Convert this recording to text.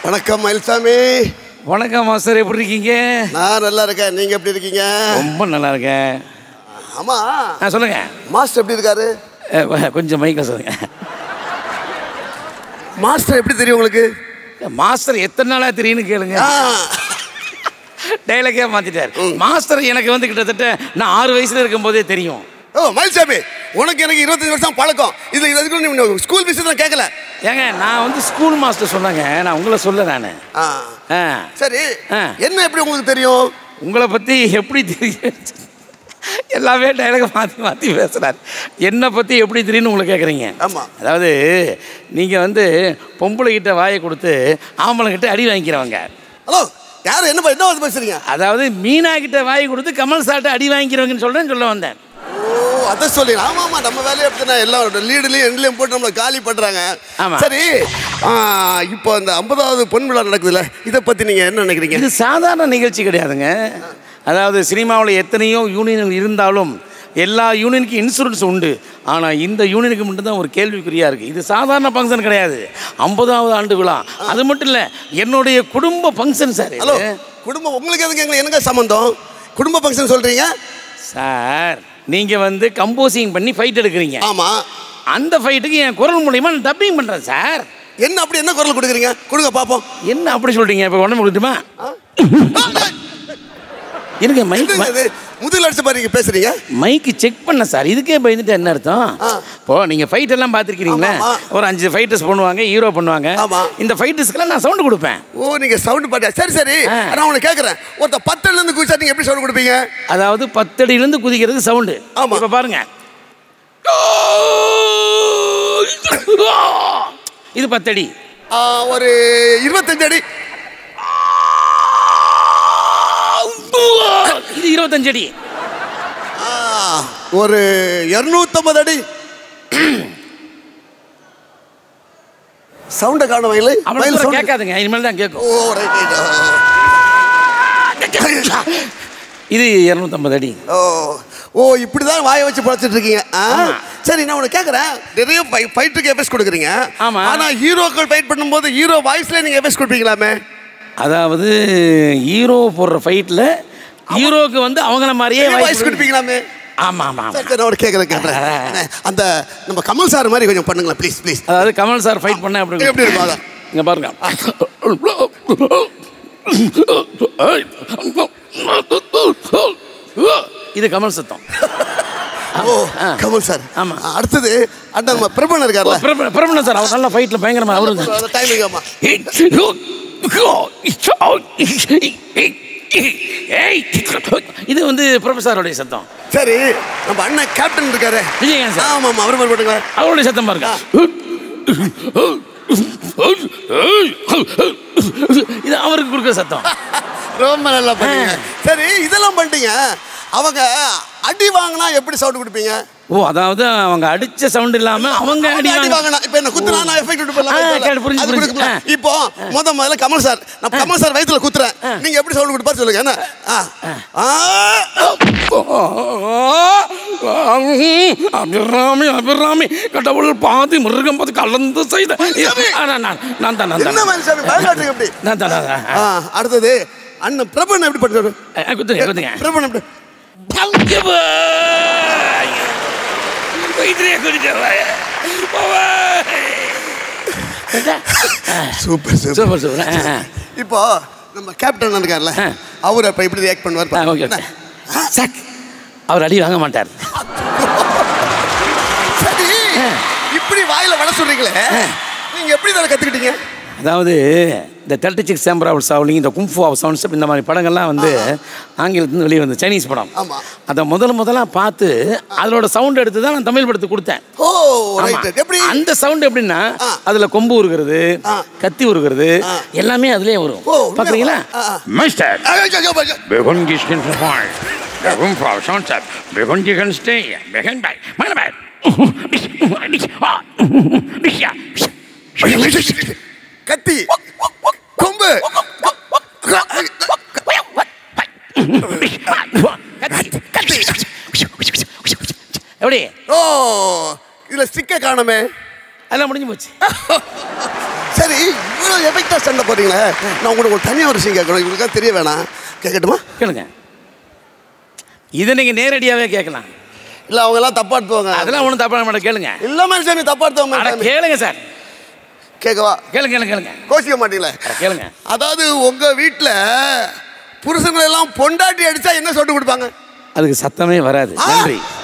வணக்கம் மயில்சாமி வணக்கம் மாஸ்டர் எப்படி இருக்கீங்க நான் நல்லா இருக்கேன் நீங்க எப்படி இருக்கீங்க ரொம்ப நல்லா இருக்கேன் ஆமா ஆ சொல்லுங்க மாஸ்டர் எப்படி இருக்காரு அஹ், வ- கொஞ்சம் மைக்கில் சொல்லுங்க மாஸ்டர் எப்படி தெரியும் உங்களுக்கு மாஸ்டர் எத்தனை நாளாக தெரியும்னு கேளுங்க ஆ, டைலாக்கே மாத்திட்டார் மாஸ்டர் எனக்கு வந்து கிட்டத்தட்ட நான் ஆறு வயசுல இருக்கும்போதே தெரியும் ஓ மயில்சாமி உனக்கு எனக்கு இருபத்தஞ்சு வருஷம் பழக்கம் இது இதுக்கு நீ ஸ்கூல் விஷயத்துல கேட்கல ஏங்க நான் வந்து ஸ்கூல் மாஸ்டர் சொன்னாங்க நான் உங்களை சொல்ல நான் ஆ, ஆ சரி ஆ. என்ன எப்படி உங்களுக்கு தெரியும் உங்களை பற்றி எப்படி தெரியும் எல்லாமே டைலாக மாற்றி மாற்றி பேசுகிறார் என்னை பற்றி எப்படி தெரியும்னு உங்களை கேட்குறீங்க ஆமா. அதாவது நீங்கள் வந்து பொம்பளை கிட்ட வாயை கொடுத்து ஆம்பளை கிட்ட அடி வாங்கிக்கிறவங்க ஹலோ யார் என்ன ப- என்ன வந்து பேசுறீங்க அதாவது மீனா கிட்ட வாய் கொடுத்து கமல் சார்ட்ட அடி வாங்கிக்கிறவங்கன்னு சொல்கிறேன்னு சொல்ல வந்தேன் ஓ அதை சொல்லி ஆமா ஆமா நம்ம வேலையை அப்படின்னா எல்லாம் லீடுலையும் எண்ட்லையும் போட்டு நம்மளை காலி பண்றாங்க ஆமா. சரி ஆ, இப்போ இந்த ஐம்பதாவது பொன் விழா நடக்குதுல்ல இதை பத்தி நீங்க என்ன நினைக்கிறீங்க இது சாதாரண நிகழ்ச்சி கிடையாதுங்க அதாவது சினிமாவில் எத்தனையோ யூனியன்கள் இருந்தாலும் எல்லா யூனியனுக்கும் இன்சூரன்ஸ் உண்டு ஆனால் இந்த யூனியனுக்கு மட்டும்தான் ஒரு கேள்விக்குறியாக இருக்குது இது சாதாரண ஃபங்க்ஷன் கிடையாது ஐம்பதாவது ஆண்டு விழா அது மட்டும் இல்லை என்னுடைய குடும்ப ஃபங்க்ஷன் சார் இது. ஹலோ குடும்பம் உங்களுக்கு எதுக்கு எங்களுக்கு என்னங்க சம்மந்தம் குடும்ப ஃபங்க்ஷன் சொல்றீங்க சார் நீங்கள் வந்து கம்போசிங் பண்ணி ஃபைட் எடுக்கிறீங்க ஆமா அந்த ஃபைட்டுக்கு என் குரல் மூலியமா நான் டப்பிங் பண்ணுறேன் சார் என்ன அப்படி என்ன குரல் கொடுக்குறீங்க கொடுங்க பாப்போம் என்ன அப்படி சொல்கிறீங்க இப்போ உடம்பு கொடுத்துமா இருங்க மைக் என்னங்க இது? முதுகுல அடிச்ச மாதிரி நீங்க பேசுறீங்க மைக்கு செக் பண்ண சார் இதுக்கே பயந்துட்டு என்ன அர்த்தம் ஆ. இப்போ நீங்க ஃபைட் எல்லாம் பார்த்துருக்கீங்களா ஆமா, ஆமா. ஒரு அஞ்சு ஃபைட்டர்ஸ் பண்ணுவாங்க ஹீரோ பண்ணுவாங்க ஆமா. இந்த ஃபைட்டர்ஸ்க்கெல்லாம் நான் சவுண்ட் கொடுப்பேன் ஓ நீங்க சவுண்ட் பாட்டியா சரி சரி ஆ. நான் உங்களை கேட்கறேன் ஒருத்த பத்துல இருந்து குதிச்சா நீங்க எப்படி சவுண்ட் கொடுப்பீங்க அதாவது பத்தடியிலேருந்து குதிக்கிறது சவுண்டு ஆமா. இப்போ பாருங்க இது பத்தடி ஆ, ஒரு இருபத்தஞ்சு அடி இது இருபத்தஞ்சு அடி ஆ, ஒரு இருநூத்தம்பது அடி சவுண்ட காணும் வயலு அவ்வளோ கேட்காதுங்க இனிமேல் தான் கேட்கும் ஓ ரைட் ரைட் இது இரநூத்தம்பது அடி ஓ ஓ இப்படி தான் வாயை வச்சு பழச்சிட்டு இருக்கீங்க ஆ? ஆமா. சரி நான் உனக்கு கேட்குறேன் நிறைய ஃபைட்டுக்கு எஃபெக்ட்ஸ் கொடுக்குறீங்க ஆமா. ஆனால் ஹீரோக்கள் ஃபைட் பண்ணும்போது ஹீரோ வாய்ஸ்ல நீங்கள் எஃபெக்ட்ஸ் கொடுப்பீங்களாமே அதாவது ஹீரோ போடுற ஃபைட்டில் ஹீரோக்கு வந்து அவங்கள மாதிரியே வாய்ஸ் வாய்ஸ் கொடுப்பீங்களாமே ஆமாம் ஆமாம் சரி சரி நான் ஒரு கேட்குறேன் கேட்குறேன் அந்த நம்ம கமல் சார் மாதிரி கொஞ்சம் பண்ணுங்களேன் ப்ளீஸ் ப்ளீஸ் அதாவது கமல் சார் ஃபைட் பண்ண அப்படி எப்படி இருக்கும் அதான்? இங்க பாருங்க இது கமல் சத்தம் ஓ ஆ. கமல் சார் ஆமா. அடுத்தது அந்த நம்ம பிரபன் இருக்கார்ல பிரபல- பிரபலன் சார் அவர் நல்ல ஃபைட்ல பயங்கரமா அவரு டைமிங் ஆமா இது வந்து ப்ரொஃபஸரோடைய சத்தம் சரி நம்ம அண்ணன் கேப்டன் இருக்காரு விஜயகாந்த் சார் ஆமா ஆமா அவர் மாதிரி போட்டுங்க அவருடைய சத்தம் பாருங்க இது அவருக்கு கொடுக்குற சத்தம் ரொம்ப நல்லா பண்ணீங்க சரி இதெல்லாம் பண்ணிட்டீங்க அவங்க அடி வாங்கினா எப்படி சவுண்ட் கொடுப்பீங்க ஓ அதாவது அவங்க அடிச்ச சவுண்ட் இல்லாம அவங்க அடி அடி வாங்க வாங்கினா இப்போ என்ன குத்துனா நான் எஃபெக்ட் விட்டு ஆ, கேட்டு, புரிஞ்சு, அது புரிஞ்சு. கொடுக்கல. ஆ. இப்போ முத முதல்ல கமல் சார் நான் கமல் சார் வயித்துல குத்துறேன் நீங்க எப்படி சவுண்ட் கொடுப்பாரு சொல்லுங்க என்ன ஆ. ஆ. அபிராமி அபிராமி கடவுள் பாதி மிருகம் பாதி கலந்து செய்த ஆ, நான் நான் நான் தான் நான் என்ன தான் மாதிரி சாமி பயங்காட்டுங்க எப்படி நான் தான் நான் தான். ஆ, அடுத்தது அண்ணன் பிரபன் எப்படி பண்ணுறாரு ஆ, குத்துங்க குத்துங்க பிரபன் எப்படி வயிற்றுலையே குதிக்கிறேன் சூப்பர் சூப்பர் சூப்பர் சூப்பர் ஆ, ஆ. இப்போ நம்ம கேப்டன் இருக்கார்ல ஆ. அவர் அப்ப எப்படி ரியாக்ட் பண்ணுவார் ஆ, ஓகே ஓகே சக் அவர் அடி வாங்க மாட்டார் சரி இப்படி வாயில வட சொல்றீங்களே நீங்க எப்படி இதை கத்துக்கிட்டீங்க அதாவது இந்த thirty six chamber of Shaolin இந்த கும்ஃபு ஆஃப் சவுண்ட்ஸ் இந்த மாதிரி படங்கள்லாம் வந்து ஆங்கிலத்துலேருந்து வெளியே வந்து சைனீஸ் படம் ஆமா. அதை முதல் முதலாக பார்த்து அதோட சவுண்ட் எடுத்து தான் நான் தமிழ் படத்துக்கு கொடுத்தேன் ஓ ஆமா. ரைட் எப்படி அந்த சவுண்ட் எப்படின்னா ஆ. அதுல கொம்பு உருகிறது ஆ. கத்தி உருகிறது ஆ. எல்லாமே அதுலயே வரும் ஓ, உண்மையா? பாக்குறீங்களா ஆ, ஆ. Meister, ஐயோ, ஐயோ, ஐயோ. begunstigen Verfall. Der Rumpfrau Soundset, begunstigen Steh, beginn bei, meine bei. கத்தி கொம்பு எப்படி ஓ இதுல ஸ்டிக்க காணுமே அதெல்லாம் முடிஞ்சு போச்சு சரி இவ்வளோ எஃபெக்டாக சண்டை போடுறீங்களே நான் உங்களுக்கு ஒரு தனியாக ஒரு விஷயம் கேட்கணும் இவங்களுக்காக தெரிய வேணாம் கேட்கட்டுமா கேளுங்க இதை நீங்கள் நேரடியாகவே கேட்கலாம் இல்லை அவங்க எல்லாம் தப்பா எடுத்துவாங்க அதெல்லாம் ஒன்றும் தப்பான மாட்டேன் கேளுங்க இல்ல மனுஷன் நீ தப்பா எடுத்துவாங்க அட மாட்டாங்க. கேளுங்க சார் கேட்கவா கேளுங்க கேளுங்க கேளுங்க கோச்சிக்க மாட்டீங்களே அட கேளுங்க அதாவது உங்க வீட்டில் புருஷங்களை எல்லாம் பொண்டாட்டி அடிச்சா என்ன சொல்லிட்டு கொடுப்பாங்க அதுக்கு சத்தமே வராது ஆ, நன்றி